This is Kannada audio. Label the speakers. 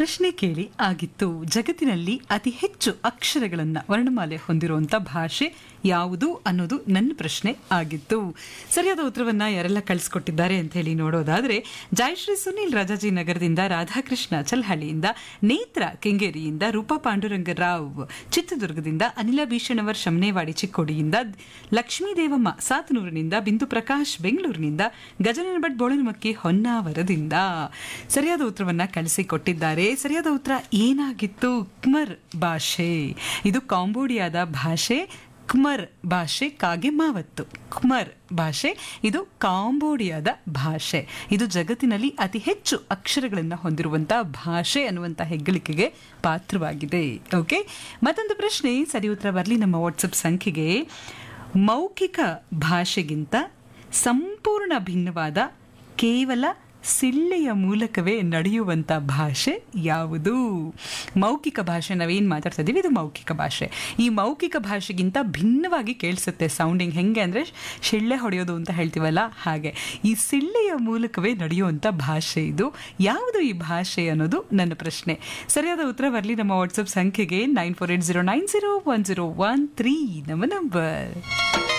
Speaker 1: ಪ್ರಶ್ನೆ ಕೇಳಿ ಆಗಿತ್ತು ಜಗತ್ತಿನಲ್ಲಿ ಅತಿ ಹೆಚ್ಚು ಅಕ್ಷರಗಳನ್ನ ವರ್ಣಮಾಲೆ ಹೊಂದಿರುವಂತ ಭಾಷೆ ಯಾವುದು ಅನ್ನೋದು ನನ್ನ ಪ್ರಶ್ನೆ ಆಗಿತ್ತು ಸರಿಯಾದ ಉತ್ತರವನ್ನ ಯಾರೆಲ್ಲ ಕಳಿಸ್ಕೊಟ್ಟಿದ್ದಾರೆ ಅಂತ ಹೇಳಿ ನೋಡೋದಾದ್ರೆ ಜಯಶ್ರೀ ಸುನಿಲ್ ರಾಜಾಜಿ ನಗರದಿಂದ ರಾಧಾಕೃಷ್ಣ ಚಲ್ಹಳ್ಳಿಯಿಂದ ನೇತ್ರ ಕೆಂಗೇರಿಯಿಂದ ರೂಪಾ ಪಾಂಡುರಂಗರಾವ್ ಚಿತ್ರದುರ್ಗದಿಂದ ಅನಿಲ ಭೀಷಣವರ್ ಶಮನೇವಾಡಿ ಚಿಕ್ಕೋಡಿಯಿಂದ ಲಕ್ಷ್ಮೀ ದೇವಮ್ಮ ಸಾತನೂರಿನಿಂದ ಬಿಂದು ಪ್ರಕಾಶ್ ಬೆಂಗಳೂರಿನಿಂದ ಗಜನನ ಭಟ್ ಬೋಳನಮಕ್ಕಿ ಹೊನ್ನಾವರದಿಂದ ಸರಿಯಾದ ಉತ್ತರವನ್ನ ಕಳಿಸಿಕೊಟ್ಟಿದ್ದಾರೆ ಸರಿಯಾದ ಉತ್ತರ ಏನಾಗಿತ್ತು ಕ್ಮರ್ ಭಾಷೆ ಇದು ಕಾಂಬೋಡಿಯಾದ ಭಾಷೆ ಕ್ಮರ್ ಭಾಷೆ ಕಾಗೆ ಮಾವತ್ತು ಕ್ಮರ್ ಭಾಷೆ ಇದು ಕಾಂಬೋಡಿಯಾದ ಭಾಷೆ ಇದು ಜಗತ್ತಿನಲ್ಲಿ ಅತಿ ಹೆಚ್ಚು ಅಕ್ಷರಗಳನ್ನು ಹೊಂದಿರುವಂತಹ ಭಾಷೆ ಅನ್ನುವಂಥ ಹೆಗ್ಗಳಿಕೆಗೆ ಪಾತ್ರವಾಗಿದೆ ಓಕೆ ಮತ್ತೊಂದು ಪ್ರಶ್ನೆ ಸರಿ ಉತ್ತರ ಬರಲಿ ನಮ್ಮ ವಾಟ್ಸಪ್ ಸಂಖ್ಯೆಗೆ ಮೌಖಿಕ ಭಾಷೆಗಿಂತ ಸಂಪೂರ್ಣ ಭಿನ್ನವಾದ ಕೇವಲ ಸಿಳ್ಳೆಯ ಮೂಲಕವೇ ನಡೆಯುವಂಥ ಭಾಷೆ ಯಾವುದು ಮೌಖಿಕ ಭಾಷೆ ನಾವೇನು ಮಾತಾಡ್ತಾ ಇದೀವಿ ಇದು ಮೌಖಿಕ ಭಾಷೆ ಈ ಮೌಖಿಕ ಭಾಷೆಗಿಂತ ಭಿನ್ನವಾಗಿ ಕೇಳಿಸುತ್ತೆ ಸೌಂಡಿಂಗ್ ಹೆಂಗೆ ಅಂದರೆ ಶಿಳ್ಳೆ ಹೊಡೆಯೋದು ಅಂತ ಹೇಳ್ತೀವಲ್ಲ ಹಾಗೆ ಈ ಸಿಳ್ಳೆಯ ಮೂಲಕವೇ ನಡೆಯುವಂಥ ಭಾಷೆ ಇದು ಯಾವುದು ಈ ಭಾಷೆ ಅನ್ನೋದು ನನ್ನ ಪ್ರಶ್ನೆ ಸರಿಯಾದ ಉತ್ತರ ಬರಲಿ ನಮ್ಮ ವಾಟ್ಸಪ್ ಸಂಖ್ಯೆಗೆ nine four eight zero nine zero one zero one three ನಮ್ಮ ನಂಬರ್